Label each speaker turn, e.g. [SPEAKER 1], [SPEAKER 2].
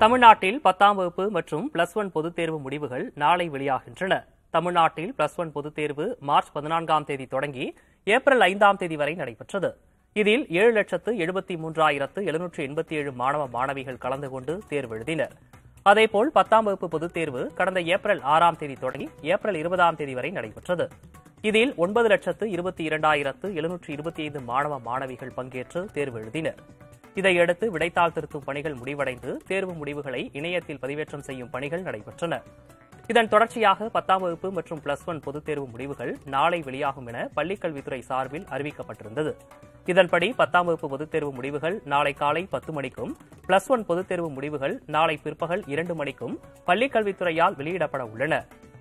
[SPEAKER 1] தமிழ்நாட்டில் பத்தாம் வகுப்பு மற்றும் பிளஸ் ஒன் பொதுத் தேர்வு முடிவுகள் நாளை வெளியாகின்றன தமிழ்நாட்டில் பிளஸ் ஒன் பொதுத் தேர்வு மார்ச் பதினான்காம் தேதி தொடங்கி ஏப்ரல் ஐந்தாம் தேதி வரை நடைபெற்றது இதில் ஏழு லட்சத்து எழுபத்தி மூன்றாயிரத்து எழுநூற்று எண்பத்தி ஏழு மாணவ மாணவிகள் கலந்து கொண்டு தேர்வு எழுதினர் அதேபோல் பத்தாம் வகுப்பு பொதுத் தேர்வு கடந்த ஏப்ரல் ஆறாம் தேதி தொடங்கி ஏப்ரல் இருபதாம் தேதி வரை நடைபெற்றது இதில் ஒன்பது லட்சத்து இருபத்தி இரண்டாயிரத்து எழுநூற்று இருபத்தி ஐந்து மாணவ மாணவிகள் பங்கேற்று தேர்வு எழுதினர் இதையடுத்து விடைத்தாள் திருத்தும் பணிகள் முடிவடைந்து தேர்வு முடிவுகளை இணையத்தில் பதிவேற்றம் செய்யும் பணிகள் நடைபெற்றன இதன் தொடர்ச்சியாக பத்தாம் வகுப்பு மற்றும் பிளஸ் ஒன் பொதுத் தேர்வு முடிவுகள் நாளை வெளியாகும் என பள்ளிக்கல்வித்துறை சார்பில் அறிவிக்கப்பட்டிருந்தது இதன்படி பத்தாம் வகுப்பு பொதுத் தேர்வு முடிவுகள் நாளை காலை பத்து மணிக்கும் பிளஸ் ஒன் பொதுத் தேர்வு முடிவுகள் நாளை பிற்பகல் இரண்டு மணிக்கும் பள்ளிக்கல்வித்துறையால் வெளியிடப்பட உள்ளன